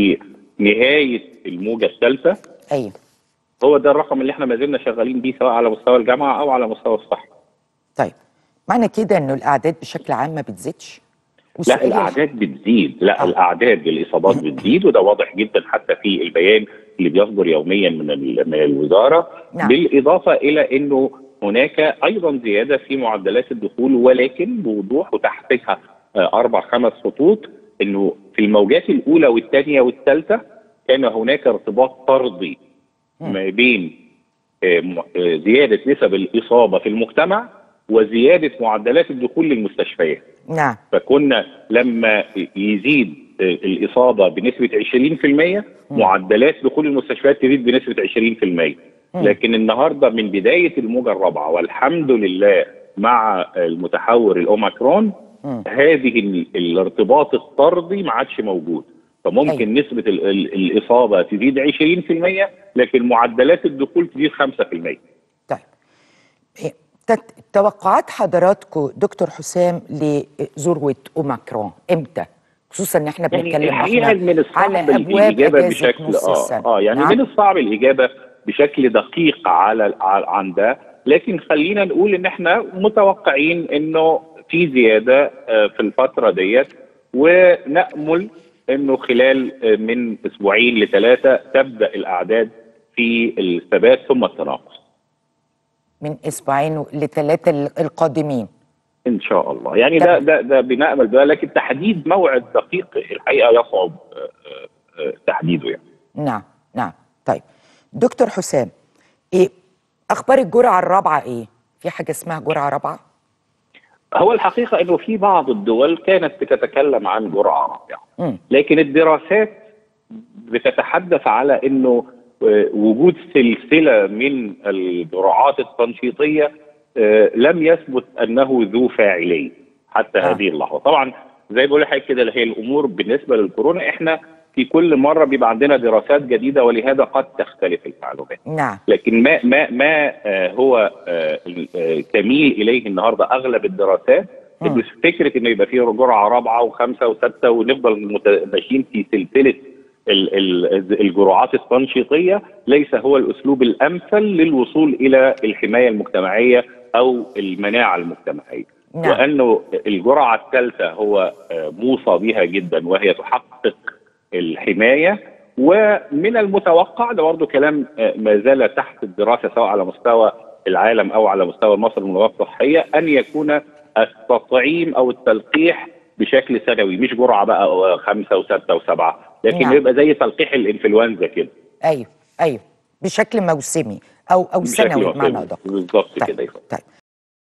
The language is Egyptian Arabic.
في نهايه الموجه الثالثه ايوه هو ده الرقم اللي احنا ما زلنا شغالين بيه سواء على مستوى الجامعه او على مستوى الصحه طيب معنى كده انه الاعداد بشكل عام ما بتزيدش لا والسؤال الاعداد بتزيد لا آه. الاعداد الاصابات بتزيد وده واضح جدا حتى في البيان اللي بيصدر يوميا من ال- من الوزاره نعم. بالاضافه الى انه هناك ايضا زياده في معدلات الدخول ولكن بوضوح وتحتها آه، اربع خمس خطوط انه في الموجات الاولى والثانيه والثالثه كان هناك ارتباط طردي ما بين آه، م- آه، زياده نسب الاصابه في المجتمع وزياده معدلات الدخول للمستشفيات نعم فكنا لما يزيد الإصابة بنسبة 20% معدلات دخول المستشفيات تزيد بنسبة 20% لكن النهاردة من بداية الموجة الرابعة والحمد لله مع المتحور الأوميكرون هذه ال- الارتباط الطردي ما عادش موجود فممكن نسبة ال- ال- الإصابة تزيد 20% لكن معدلات الدخول تزيد 5% طيب إيه، تت- توقعات حضراتكم دكتور حسام لذروه اوميكرون امتى؟ خصوصا ان احنا يعني بنتكلم الحقيقه احنا من الصعب على ابواب الاجابه اجازه بشكل نص اه السنه اه يعني نعم؟ من الصعب الاجابه بشكل دقيق على على- عن ده لكن خلينا نقول ان احنا متوقعين انه في زياده آه، في الفتره ديت ونامل انه خلال آه، من اسبوعين لثلاثه تبدا الاعداد في الثبات ثم التناقص من اسبوعين لثلاثه القادمين ان شاء الله يعني ده ده ده بنامل ده لكن تحديد موعد دقيق الحقيقه يصعب آه، آه، آه، تحديده يعني نعم نعم طيب دكتور حسام ايه اخبار الجرعه الرابعه ايه؟ في حاجه اسمها جرعه رابعه؟ هو الحقيقة أنه في بعض الدول كانت بتتكلم عن جرعة رابعة مم. لكن الدراسات بتتحدث على أنه آه، وجود سلسلة من الجرعات التنشيطية آه، لم يثبت أنه ذو فاعلية حتى آه. هذه اللحظة طبعا زي بقول لحضرتك كده هي الأمور بالنسبة للكورونا إحنا في كل مرة بيبقى عندنا دراسات جديدة ولهذا قد تختلف المعلومات نعم لكن ما ما ما آه، هو آه، آه، تميل اليه النهارده اغلب الدراسات إنه فكره انه يبقى فيه جرعه رابعه وخمسه وسته ونفضل مت- ماشيين في سلسله ال- ال- الجرعات التنشيطيه ليس هو الاسلوب الامثل للوصول الى الحمايه المجتمعيه او المناعه المجتمعيه نعم. وانه الجرعه الثالثه هو آه، موصى بها جدا وهي تحقق الحمايه ومن المتوقع ده برضه كلام آه، ما زال تحت الدراسه سواء على مستوى العالم او على مستوى مصر المنظمات الصحيه ان يكون التطعيم او التلقيح بشكل سنوي مش جرعه بقى آه، خمسه وسته وسبعه لكن نعم. يبقى زي تلقيح الانفلونزا كده ايوه ايوه بشكل موسمي او او بشكل سنوي بمعنى معتدل. ادق بالظبط طيب كده يا فندم. طيب